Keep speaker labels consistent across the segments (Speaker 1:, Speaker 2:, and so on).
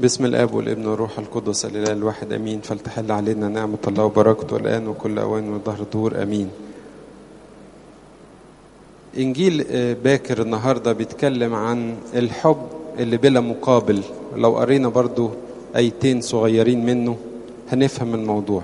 Speaker 1: باسم الاب والابن والروح القدس الاله الواحد امين فلتحل علينا نعمه الله وبركته الان وكل اوان وظهر دور امين انجيل باكر النهارده بيتكلم عن الحب اللي بلا مقابل لو قرينا برضو ايتين صغيرين منه هنفهم الموضوع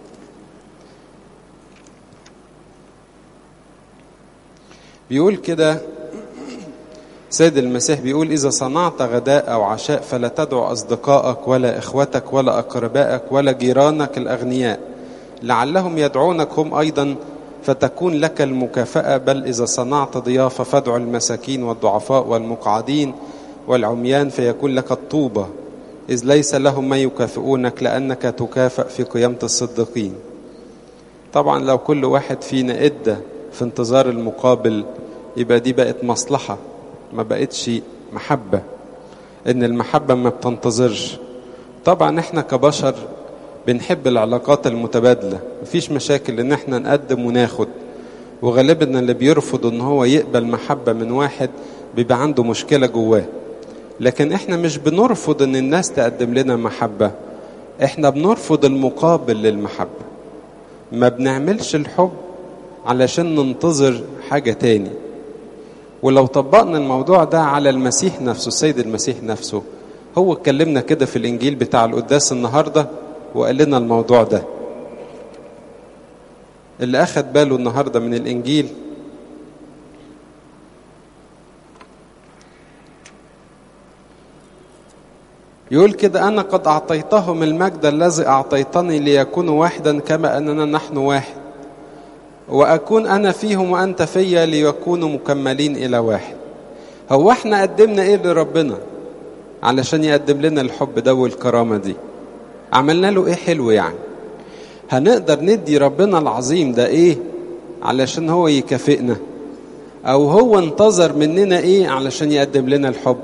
Speaker 1: بيقول كده سيد المسيح بيقول إذا صنعت غداء أو عشاء فلا تدعو أصدقائك ولا إخوتك ولا أقربائك ولا جيرانك الأغنياء لعلهم يدعونك هم أيضا فتكون لك المكافأة بل إذا صنعت ضيافة فادعو المساكين والضعفاء والمقعدين والعميان فيكون لك الطوبة إذ ليس لهم ما يكافئونك لأنك تكافأ في قيامة الصديقين طبعا لو كل واحد فينا إدى في انتظار المقابل يبقى دي بقت مصلحة ما بقتش محبة إن المحبة ما بتنتظرش طبعا إحنا كبشر بنحب العلاقات المتبادلة مفيش مشاكل إن إحنا نقدم وناخد وغالبا اللي بيرفض إن هو يقبل محبة من واحد بيبقى عنده مشكلة جواه لكن إحنا مش بنرفض إن الناس تقدم لنا محبة إحنا بنرفض المقابل للمحبة ما بنعملش الحب علشان ننتظر حاجة تاني ولو طبقنا الموضوع ده على المسيح نفسه السيد المسيح نفسه هو اتكلمنا كده في الإنجيل بتاع القداس النهاردة وقال لنا الموضوع ده اللي أخد باله النهاردة من الإنجيل يقول كده أنا قد أعطيتهم المجد الذي أعطيتني ليكونوا واحدا كما أننا نحن واحد وأكون أنا فيهم وأنت فيا ليكونوا مكملين إلى واحد هو احنا قدمنا إيه لربنا علشان يقدم لنا الحب ده والكرامة دي عملنا له إيه حلو يعني هنقدر ندي ربنا العظيم ده إيه علشان هو يكافئنا أو هو انتظر مننا إيه علشان يقدم لنا الحب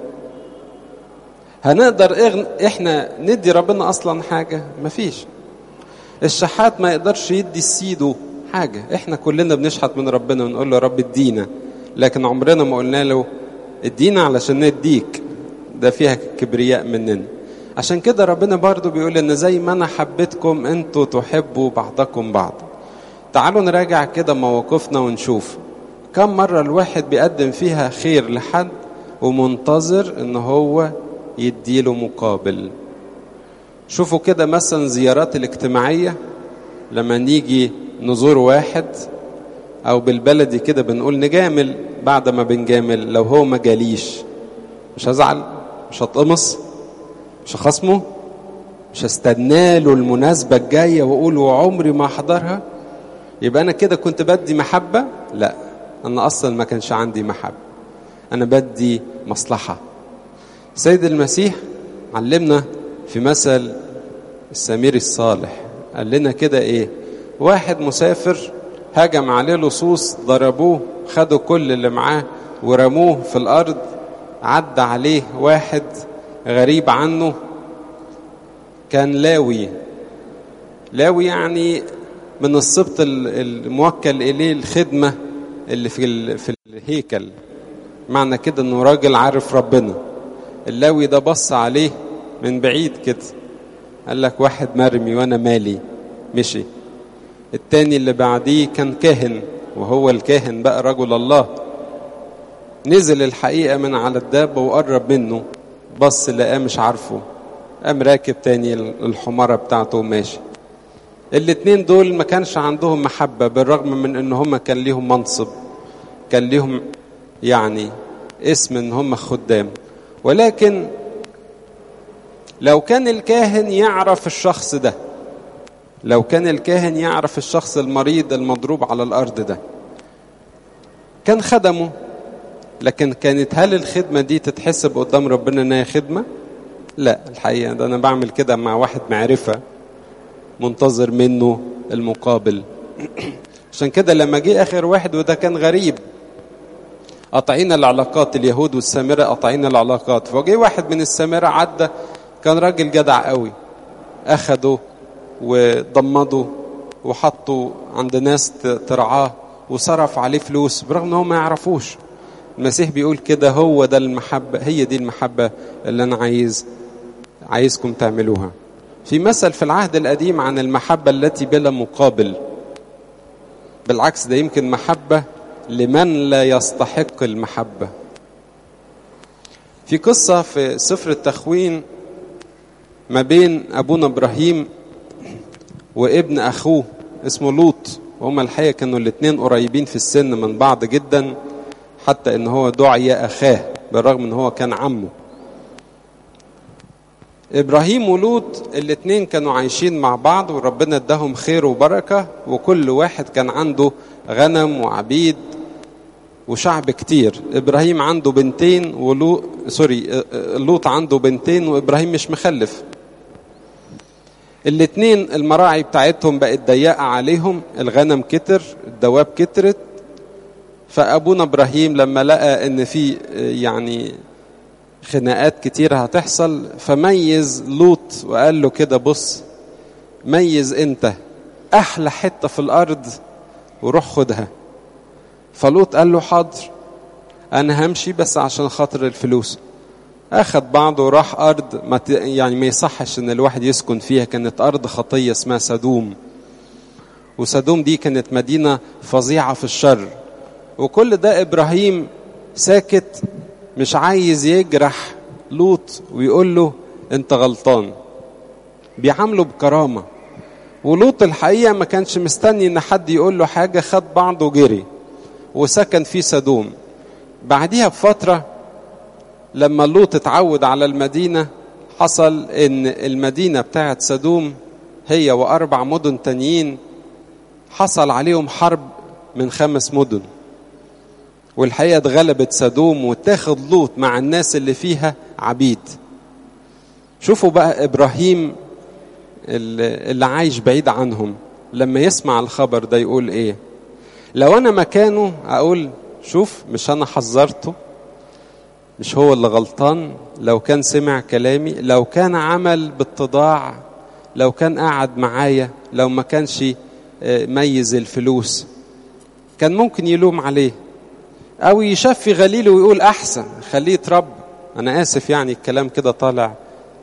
Speaker 1: هنقدر إحنا ندي ربنا أصلا حاجة مفيش الشحات ما يقدرش يدي السيدو حاجة احنا كلنا بنشحت من ربنا ونقول له يا رب ادينا لكن عمرنا ما قلنا له ادينا علشان نديك ده فيها كبرياء مننا عشان كده ربنا برضو بيقول ان زي ما انا حبيتكم انتوا تحبوا بعضكم بعض تعالوا نراجع كده مواقفنا ونشوف كم مرة الواحد بيقدم فيها خير لحد ومنتظر ان هو يديله مقابل شوفوا كده مثلا زيارات الاجتماعية لما نيجي نزور واحد او بالبلدي كده بنقول نجامل بعد ما بنجامل لو هو ما جاليش مش هزعل مش هتقمص مش هخصمه مش هستنى له المناسبة الجاية واقول وعمري ما احضرها يبقى انا كده كنت بدي محبة لا انا اصلا ما كانش عندي محبة انا بدي مصلحة سيد المسيح علمنا في مثل السمير الصالح قال لنا كده ايه واحد مسافر هجم عليه لصوص ضربوه خدوا كل اللي معاه ورموه في الارض عدى عليه واحد غريب عنه كان لاوي لاوي يعني من السبط الموكل اليه الخدمه اللي في في الهيكل معنى كده انه راجل عارف ربنا اللاوي ده بص عليه من بعيد كده قال لك واحد مرمي وانا مالي مشي التاني اللي بعديه كان كاهن وهو الكاهن بقى رجل الله نزل الحقيقة من على الدابة وقرب منه بص لقاه مش عارفه قام راكب تاني الحمارة بتاعته وماشي الاتنين دول ما كانش عندهم محبة بالرغم من ان هم كان ليهم منصب كان ليهم يعني اسم ان هم خدام ولكن لو كان الكاهن يعرف الشخص ده لو كان الكاهن يعرف الشخص المريض المضروب على الارض ده كان خدمه لكن كانت هل الخدمه دي تتحسب قدام ربنا انها خدمه لا الحقيقه ده انا بعمل كده مع واحد معرفه منتظر منه المقابل عشان كده لما جه اخر واحد وده كان غريب قاطعين العلاقات اليهود والسامره قاطعين العلاقات فجه واحد من السامره عدى كان راجل جدع قوي اخده وضمده وحطه عند ناس ترعاه وصرف عليه فلوس برغم ان هو ما يعرفوش المسيح بيقول كده هو ده المحبة هي دي المحبة اللي أنا عايز عايزكم تعملوها في مثل في العهد القديم عن المحبة التي بلا مقابل بالعكس ده يمكن محبة لمن لا يستحق المحبة في قصة في سفر التخوين ما بين أبونا إبراهيم وابن أخوه اسمه لوط وهما الحقيقة كانوا الاتنين قريبين في السن من بعض جدا حتى ان هو دعي أخاه بالرغم ان هو كان عمه إبراهيم ولوط الاتنين كانوا عايشين مع بعض وربنا اداهم خير وبركة وكل واحد كان عنده غنم وعبيد وشعب كتير إبراهيم عنده بنتين ولوط سوري لوط عنده بنتين وإبراهيم مش مخلف الاتنين المراعي بتاعتهم بقت ضيقة عليهم الغنم كتر الدواب كترت فأبونا إبراهيم لما لقى إن في يعني خناقات كتير هتحصل فميز لوط وقال له كده بص ميز انت احلى حته في الارض وروح خدها فلوط قال له حاضر انا همشي بس عشان خاطر الفلوس اخد بعضه وراح ارض ما ت... يعني ما يصحش ان الواحد يسكن فيها كانت ارض خطيه اسمها سدوم وسدوم دي كانت مدينه فظيعه في الشر وكل ده ابراهيم ساكت مش عايز يجرح لوط ويقول له انت غلطان بيعامله بكرامه ولوط الحقيقه ما كانش مستني ان حد يقول له حاجه خد بعضه وجري وسكن في سدوم بعديها بفتره لما لوط اتعود على المدينه حصل ان المدينه بتاعت سدوم هي واربع مدن تانيين حصل عليهم حرب من خمس مدن والحقيقه اتغلبت سدوم وتاخد لوط مع الناس اللي فيها عبيد شوفوا بقى ابراهيم اللي عايش بعيد عنهم لما يسمع الخبر ده يقول ايه لو انا مكانه اقول شوف مش انا حذرته مش هو اللي غلطان لو كان سمع كلامي لو كان عمل باتضاع لو كان قعد معايا لو ما كانش ميز الفلوس كان ممكن يلوم عليه او يشفي غليله ويقول احسن خليه يتربى انا اسف يعني الكلام كده طالع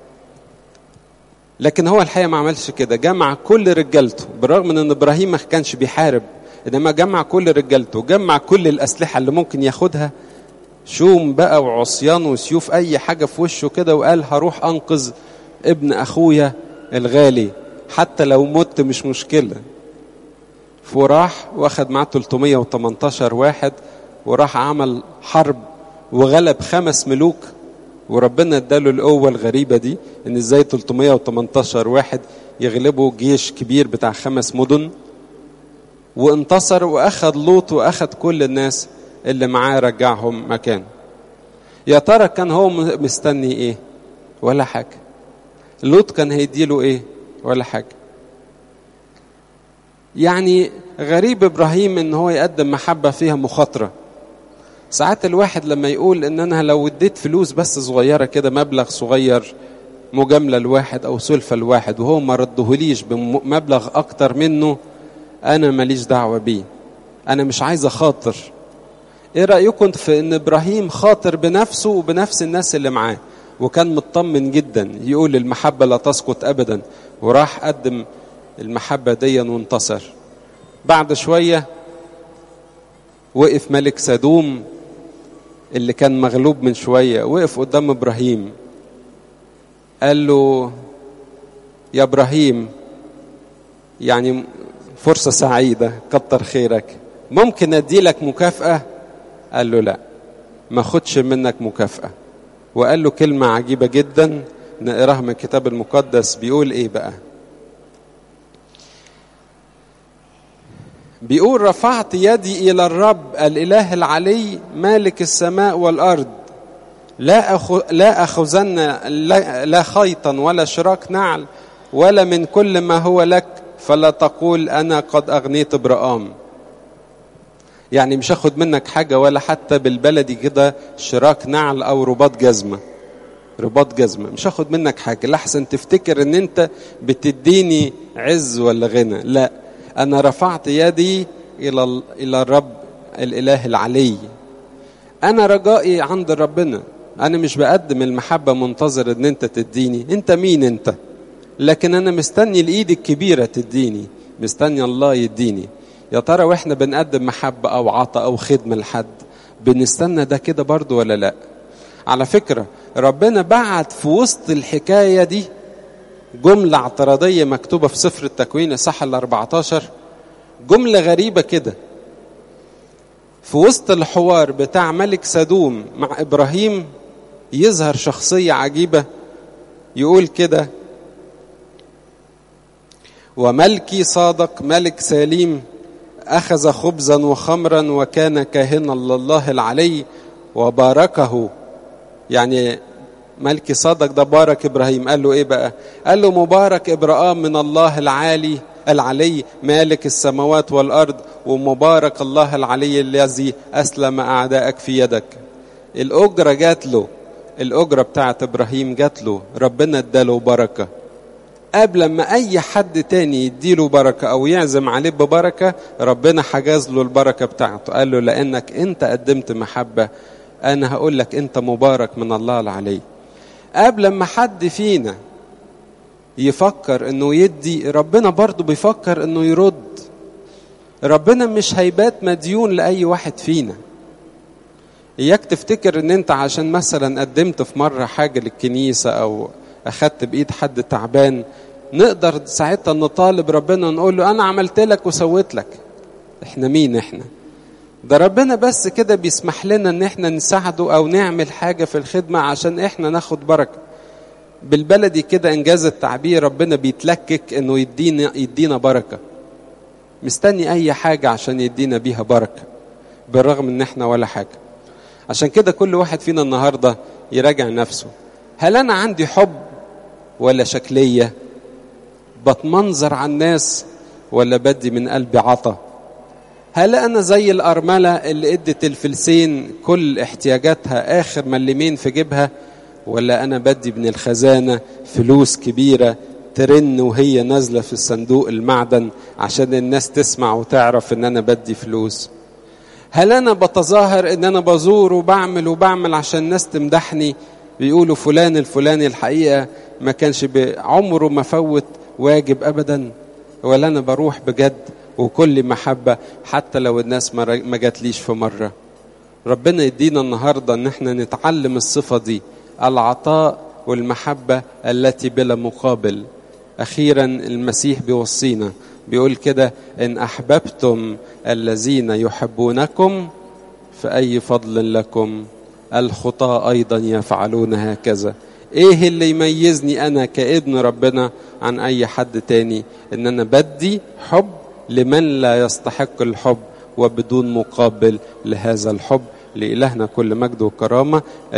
Speaker 1: لكن هو الحقيقه ما عملش كده جمع كل رجالته بالرغم من ان ابراهيم ما كانش بيحارب انما جمع كل رجالته جمع كل الاسلحه اللي ممكن ياخدها شوم بقى وعصيان وسيوف اي حاجه في وشه كده وقال هروح انقذ ابن اخويا الغالي حتى لو مت مش مشكله وراح واخد معاه 318 واحد وراح عمل حرب وغلب خمس ملوك وربنا اداله القوة الغريبة دي ان ازاي 318 واحد يغلبوا جيش كبير بتاع خمس مدن وانتصر واخد لوط واخد كل الناس اللي معاه رجعهم مكان يا ترى كان هو مستني ايه ولا حاجة لوط كان هيديله ايه ولا حاجة يعني غريب ابراهيم ان هو يقدم محبة فيها مخاطرة ساعات الواحد لما يقول ان انا لو اديت فلوس بس صغيره كده مبلغ صغير مجامله لواحد او سلفه لواحد وهو ما ردهوليش بمبلغ اكتر منه انا ماليش دعوه بيه انا مش عايز اخاطر ايه رايكم في ان ابراهيم خاطر بنفسه وبنفس الناس اللي معاه وكان مطمن جدا يقول المحبه لا تسقط ابدا وراح قدم المحبه دي وانتصر بعد شويه وقف ملك سدوم اللي كان مغلوب من شوية وقف قدام إبراهيم قال له يا إبراهيم يعني فرصة سعيدة كتر خيرك ممكن أدي لك مكافأة قال له لا ما خدش منك مكافأة وقال له كلمة عجيبة جدا نقراها من الكتاب المقدس بيقول ايه بقى بيقول رفعت يدي إلى الرب الإله العلي مالك السماء والأرض لا أخو لا أخذن لا, لا خيطا ولا شراك نعل ولا من كل ما هو لك فلا تقول أنا قد أغنيت برآم يعني مش هاخد منك حاجة ولا حتى بالبلدي كده شراك نعل أو رباط جزمة رباط جزمة مش هاخد منك حاجة لحسن تفتكر ان انت بتديني عز ولا غنى لا أنا رفعت يدي إلى إلى الرب الإله العلي. أنا رجائي عند ربنا، انا مش بقدم المحبة منتظر ان انت تديني انت مين انت لكن انا مستني الايد الكبيرة تديني مستني الله يديني يا ترى واحنا بنقدم محبة او عطاء او خدمة لحد بنستنى ده كده برضو ولا لا على فكرة ربنا بعت في وسط الحكاية دي جملة اعتراضية مكتوبة في سفر التكوين الصح ال 14 جملة غريبة كده في وسط الحوار بتاع ملك سدوم مع إبراهيم يظهر شخصية عجيبة يقول كده وملكي صادق ملك سليم أخذ خبزا وخمرا وكان كاهنا لله العلي وباركه يعني ملكي صادق ده بارك ابراهيم قال له ايه بقى قال له مبارك ابراهيم من الله العالي العلي مالك السماوات والارض ومبارك الله العلي الذي اسلم اعدائك في يدك الاجره جات له الاجره بتاعت ابراهيم جات له ربنا اداله بركه قبل ما اي حد تاني يديله بركه او يعزم عليه ببركه ربنا حجز له البركه بتاعته قال له لانك انت قدمت محبه انا هقول لك انت مبارك من الله العلي قبل ما حد فينا يفكر انه يدي ربنا برضه بيفكر انه يرد ربنا مش هيبات مديون لاي واحد فينا اياك تفتكر ان انت عشان مثلا قدمت في مره حاجه للكنيسه او اخدت بايد حد تعبان نقدر ساعتها نطالب ربنا نقول له انا عملت لك وسويت لك احنا مين احنا ده ربنا بس كده بيسمح لنا ان احنا نساعده او نعمل حاجه في الخدمه عشان احنا ناخد بركه بالبلدي كده انجاز التعبير ربنا بيتلكك انه يدينا يدينا بركه مستني اي حاجه عشان يدينا بيها بركه بالرغم ان احنا ولا حاجه عشان كده كل واحد فينا النهارده يراجع نفسه هل انا عندي حب ولا شكليه بتمنظر على الناس ولا بدي من قلبي عطا هل انا زي الارمله اللي ادت الفلسين كل احتياجاتها اخر ملمين في جيبها ولا انا بدي من الخزانه فلوس كبيره ترن وهي نازله في الصندوق المعدن عشان الناس تسمع وتعرف ان انا بدي فلوس هل انا بتظاهر ان انا بزور وبعمل وبعمل عشان الناس تمدحني بيقولوا فلان الفلاني الحقيقه ما كانش عمره ما فوت واجب ابدا ولا انا بروح بجد وكل محبة حتى لو الناس ما جاتليش في مرة ربنا يدينا النهاردة ان احنا نتعلم الصفة دي العطاء والمحبة التي بلا مقابل أخيرا المسيح بيوصينا بيقول كده إن أحببتم الذين يحبونكم فأي فضل لكم الخطاة أيضا يفعلون هكذا ايه اللي يميزني انا كابن ربنا عن اي حد تاني ان انا بدي حب لمن لا يستحق الحب وبدون مقابل لهذا الحب لإلهنا كل مجد وكرامة